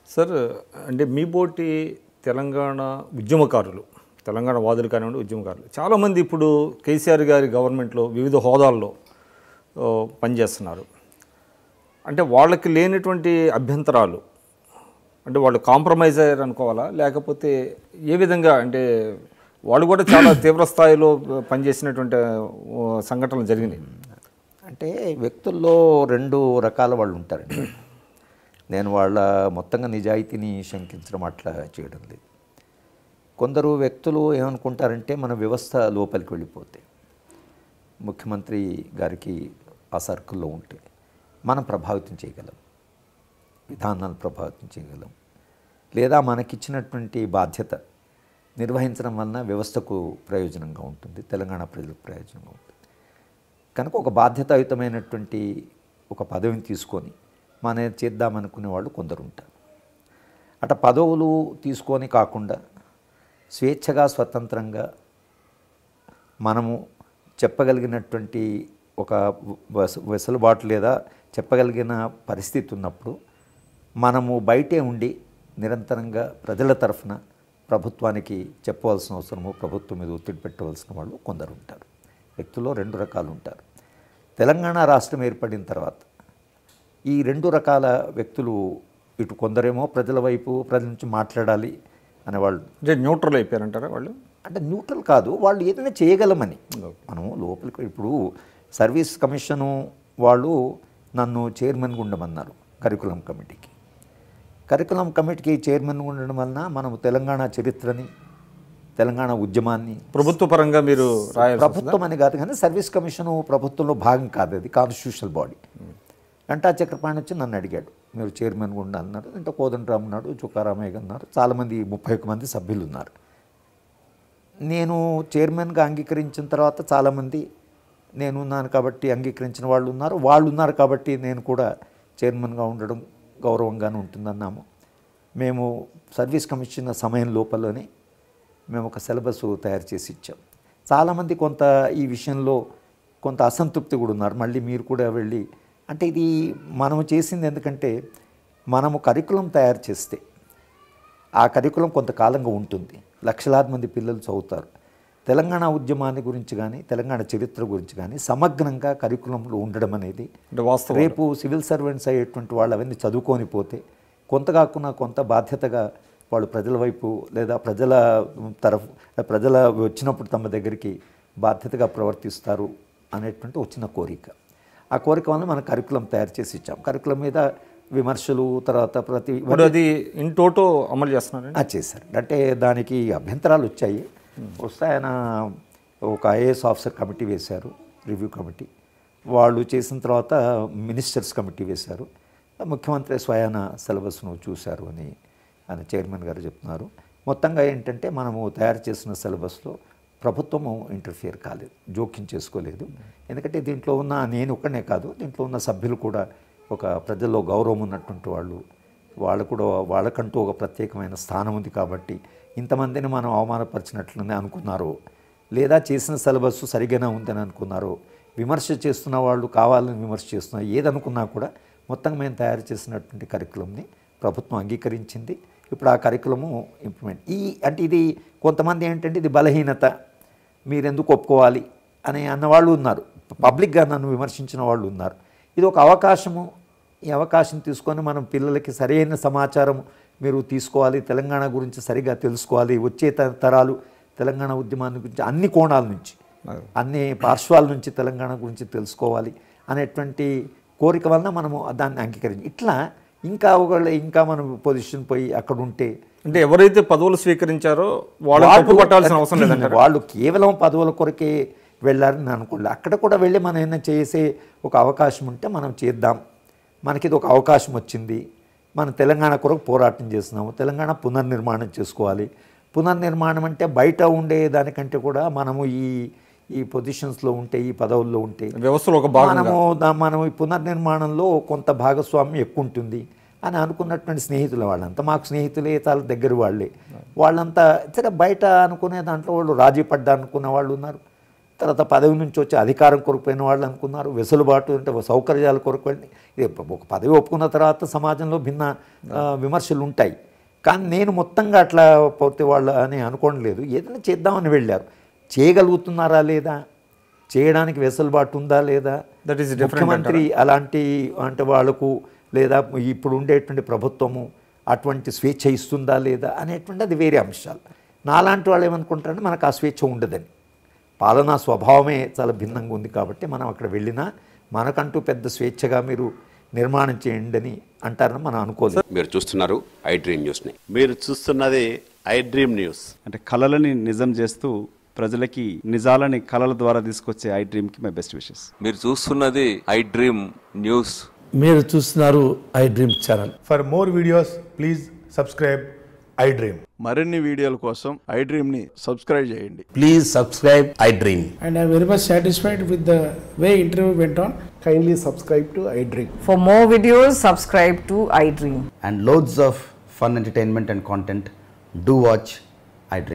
Sir అంటే మీ పోటీ తెలంగాణ ఉద్యమకారులు తెలంగాణ వాదులు కానివ్వండి ఉద్యమకారులు చాలామంది ఇప్పుడు కేసీఆర్ గారి గవర్నమెంట్లో వివిధ హోదాల్లో ఓ, పనిచేస్తున్నారు అంటే వాళ్ళకి లేనటువంటి అభ్యంతరాలు అంటే వాళ్ళు కాంప్రమైజ్ అయ్యారు అనుకోవాలా లేకపోతే ఏ విధంగా అంటే వాళ్ళు కూడా చాలా తీవ్ర స్థాయిలో పనిచేసినటువంటి ఓ, సంఘటనలు జరిగినాయి అంటే వ్యక్తుల్లో రెండు రకాల వాళ్ళు ఉంటారండి నేను వాళ్ళ మొత్తంగా నిజాయితీని శంకించడం అట్లా చేయడం లేదు కొందరు వ్యక్తులు ఏమనుకుంటారంటే మన వ్యవస్థ లోపలికి వెళ్ళిపోతే ముఖ్యమంత్రి గారికి ఆ సర్కిల్లో ఉంటే మనం ప్రభావితం చేయగలం విధానాలు ప్రభావితం చేయగలం లేదా మనకిచ్చినటువంటి బాధ్యత నిర్వహించడం వలన వ్యవస్థకు ప్రయోజనంగా ఉంటుంది తెలంగాణ ప్రజలకు ప్రయోజనంగా ఉంటుంది కనుక ఒక బాధ్యతాయుతమైనటువంటి ఒక పదవిని తీసుకొని మన చేద్దామనుకునే వాళ్ళు కొందరు ఉంటారు అట పదవులు తీసుకొని కాకుండా స్వేచ్ఛగా స్వతంత్రంగా మనము చెప్పగలిగినటువంటి ఒక వెస- వెసులుబాటు లేదా చెప్పగలిగిన పరిస్థితి ఉన్నప్పుడు మనము బయటే ఉండి నిరంతరంగా ప్రజల తరఫున ప్రభుత్వానికి చెప్పవలసిన అవసరము ప్రభుత్వం మీద ఒత్తిడి పెట్టవలసిన వాళ్ళు కొందరు ఉంటారు వ్యక్తుల్లో రెండు రకాలు ఉంటారు తెలంగాణ రాష్ట్రం ఏర్పడిన తర్వాత ఈ రెండు రకాల వ్యక్తులు ఇటు కొందరేమో ప్రజల వైపు ప్రజల నుంచి మాట్లాడాలి అనేవాళ్ళు అంటే న్యూట్రల్ అయిపోయారంటారా వాళ్ళు అంటే న్యూట్రల్ కాదు వాళ్ళు ఏదైనా చేయగలమని మనము లోపలికి ఇప్పుడు సర్వీస్ కమిషను వాళ్ళు నన్ను చైర్మన్గా ఉండమన్నారు కరికులం కమిటీకి కరికులం కమిటీకి చైర్మన్గా ఉండడం వలన మనము తెలంగాణ చరిత్రని తెలంగాణ ఉద్యమాన్ని ప్రభుత్వ పరంగా మీరు రాయాల్సి ప్రభుత్వం అని కాదు కానీ సర్వీస్ కమిషను ప్రభుత్వంలో భాగం కాదు అది కాన్స్టిట్యూషనల్ బాడీ గంటా చక్రపాణి వచ్చి నన్ను అడిగాడు మీరు చైర్మన్గా ఉండాలన్నారు ఇంత కోదండరామ్ ఉన్నాడు చుక్కారామయ్య గారు ఉన్నారు చాలామంది ముప్పై ఒక్క మంది సభ్యులు ఉన్నారు నేను చైర్మన్గా అంగీకరించిన తర్వాత చాలామంది నేను ఉన్నాను కాబట్టి అంగీకరించిన వాళ్ళు ఉన్నారు వాళ్ళు ఉన్నారు కాబట్టి నేను కూడా చైర్మన్గా ఉండడం గౌరవంగానే ఉంటుందన్నాము మేము సర్వీస్ కమిషన్ సమయం లోపలనే మేము ఒక సిలబస్ తయారు చేసి ఇచ్చాం చాలామంది కొంత ఈ విషయంలో కొంత అసంతృప్తి కూడా ఉన్నారు మళ్ళీ మీరు కూడా వెళ్ళి అంటే ఇది మనము చేసింది ఎందుకంటే మనము కరికులం తయారు చేస్తే ఆ కరికులం కొంతకాలంగా ఉంటుంది లక్షలాది మంది పిల్లలు చదువుతారు తెలంగాణ ఉద్యమాన్ని గురించి కానీ తెలంగాణ చరిత్ర గురించి కానీ సమగ్రంగా కరికులంలో ఉండడం అనేది అంటే వాస్తవం రేపు సివిల్ సర్వెంట్స్ అయ్యేటువంటి వాళ్ళు అవన్నీ చదువుకొని పోతే కొంత కాకుండా కొంత బాధ్యతగా వాళ్ళు ప్రజల వైపు లేదా ప్రజల తరఫు ప్రజల వచ్చినప్పుడు తమ దగ్గరికి బాధ్యతగా ప్రవర్తిస్తారు అనేటువంటి వచ్చిన కోరిక ఆ కోరిక వల్ల మనం కరికులం తయారు చేసి ఇచ్చాం కరికులం మీద విమర్శలు తర్వాత ప్రతి ఇప్పుడు అది ఇన్ టోటో అమలు చేస్తున్నారండి ఆ, చేశారు అంటే దానికి అభ్యంతరాలు వచ్చాయి వస్తే ఆయన ఒక ఐఏఎస్ ఆఫీసర్ కమిటీ వేశారు రివ్యూ కమిటీ వాళ్ళు చేసిన తర్వాత మినిస్టర్స్ కమిటీ వేశారు ముఖ్యమంత్రి స్వయాన సిలబస్ను చూశారు అని ఆయన చైర్మన్ గారు చెప్తున్నారు మొత్తంగా ఏంటంటే మనము తయారు చేసిన సిలబస్లో ప్రభుత్వము ఇంటర్ఫియర్ కాలేదు జోక్యం చేసుకోలేదు ఎందుకంటే దీంట్లో ఉన్న నేను ఒక్కనే కాదు దీంట్లో ఉన్న సభ్యులు కూడా ఒక ప్రజల్లో గౌరవం ఉన్నటువంటి వాళ్ళు వాళ్ళు కూడా వాళ్ళకంటూ ఒక ప్రత్యేకమైన స్థానం ఉంది కాబట్టి ఇంతమందిని మనం అవమానపరిచినట్లనే అనుకున్నారు లేదా చేసిన సిలబస్ సరిగానే ఉందని అనుకున్నారు విమర్శ చేస్తున్న వాళ్ళు కావాలని విమర్శ చేస్తున్నారు ఏదనుకున్నా కూడా మొత్తం మేము తయారు చేసినటువంటి కరికులంని ప్రభుత్వం అంగీకరించింది ఇప్పుడు ఆ కరికులము ఇంప్లిమెంట్ ఈ అంటే ఇది కొంతమంది ఏంటంటే ఇది బలహీనత మీరెందుకు ఒప్పుకోవాలి అని అన్నవాళ్ళు ఉన్నారు పబ్లిక్గా నన్ను విమర్శించిన వాళ్ళు ఉన్నారు ఇది ఒక అవకాశము ఈ అవకాశం తీసుకొని మనం పిల్లలకి సరైన సమాచారం మీరు తీసుకోవాలి తెలంగాణ గురించి సరిగా తెలుసుకోవాలి వచ్చే త- తరాలు తెలంగాణ ఉద్యమాన్ని గురించి అన్ని కోణాల నుంచి అన్ని పార్శ్వాల నుంచి తెలంగాణ గురించి తెలుసుకోవాలి అనేటువంటి కోరిక వలన మనము దాన్ని అంగీకరించి ఇట్లా ఇంకా ఒకవేళ ఇంకా మనం పొజిషన్ పోయి అక్కడ ఉంటే అంటే ఎవరైతే పదవులు స్వీకరించారో వాళ్ళు తప్పు పట్టాల్సిన అవసరం లేదండి వాళ్ళు కేవలం పదవుల కొరకే వెళ్ళారని నేను అనుకోలేదు అక్కడ కూడా వెళ్ళి మనం ఏమైనా చేసే ఒక అవకాశం ఉంటే మనం చేద్దాం మనకి ఇది ఒక అవకాశం వచ్చింది మనం తెలంగాణ కొరకు పోరాటం చేస్తున్నాము తెలంగాణ పునర్నిర్మాణం చేసుకోవాలి పునర్నిర్మాణం అంటే బయట ఉండే దానికంటే కూడా మనము ఈ ఈ పొజిషన్స్లో ఉంటే ఈ పదవుల్లో ఉంటే వ్యవస్థలో ఒక భాగం మనము దా- మనం ఈ పునర్నిర్మాణంలో కొంత భాగస్వామ్యం ఎక్కువ ఉంటుంది అని అనుకున్నటువంటి స్నేహితులు వాళ్ళంతా మాకు స్నేహితులే చాలా దగ్గర వాళ్ళే వాళ్ళంతా సరే బయట అనుకునే దాంట్లో వాళ్ళు రాజీ పడ్డా అనుకునే వాళ్ళు ఉన్నారు తర్వాత పదవి నుంచి వచ్చి అధికారం కొరకుపోయిన వాళ్ళు అనుకున్నారు వెసులుబాటు అంటే సౌకర్యాల కొరకు వెళ్ళి ఇది ఒక పదవి ఒప్పుకున్న తర్వాత సమాజంలో భిన్న ఆ, విమర్శలు ఉంటాయి కానీ నేను మొత్తంగా అట్లా పోతే వాళ్ళు అని అనుకోవడం లేదు ఏదైనా చేద్దామని వెళ్ళారు చేయగలుగుతున్నారా లేదా చేయడానికి వెసులుబాటు ఉందా లేదా That is different ముఖ్యమంత్రి అలాంటి అంటే వాళ్ళకు లేదా ఇప్పుడు ఉండేటువంటి ప్రభుత్వము అటువంటి స్వేచ్ఛ ఇస్తుందా లేదా అనేటువంటి అది వేరే అంశాలు నాలాంటి వాళ్ళు ఏమనుకుంటారంటే మనకు ఆ స్వేచ్ఛ ఉండదని పాలనా స్వభావమే చాలా భిన్నంగా ఉంది కాబట్టి మనం అక్కడ వెళ్ళినా మనకంటూ పెద్ద స్వేచ్ఛగా మీరు నిర్మాణం చేయండి అని అంటారని మనం అనుకోలేదు మీరు చూస్తున్నారు ఐ డ్రీమ్ న్యూస్ని మీరు చూస్తున్నది ఐ డ్రీమ్ న్యూస్ అంటే కళలని నిజం చేస్తూ ప్రజలకి నిజాలని కళల ద్వారా తీసుకొచ్చే ఐ డ్రీమ్కి మై బెస్ట్ విషెస్ మీరు చూస్తున్నది ఐ డ్రీమ్ న్యూస్ మీరు చూస్తున్నారు iDream channel For more videos, please subscribe iDream. మరిన్ని వీడియోల కోసం ఐ డ్రీమ్ ని సబ్స్క్రైబ్ చేయండి please subscribe iDream and I'm very much satisfied with the way interview went on. Kindly subscribe to iDream. For more videos, subscribe to iDream. and loads of fun entertainment and content, do watch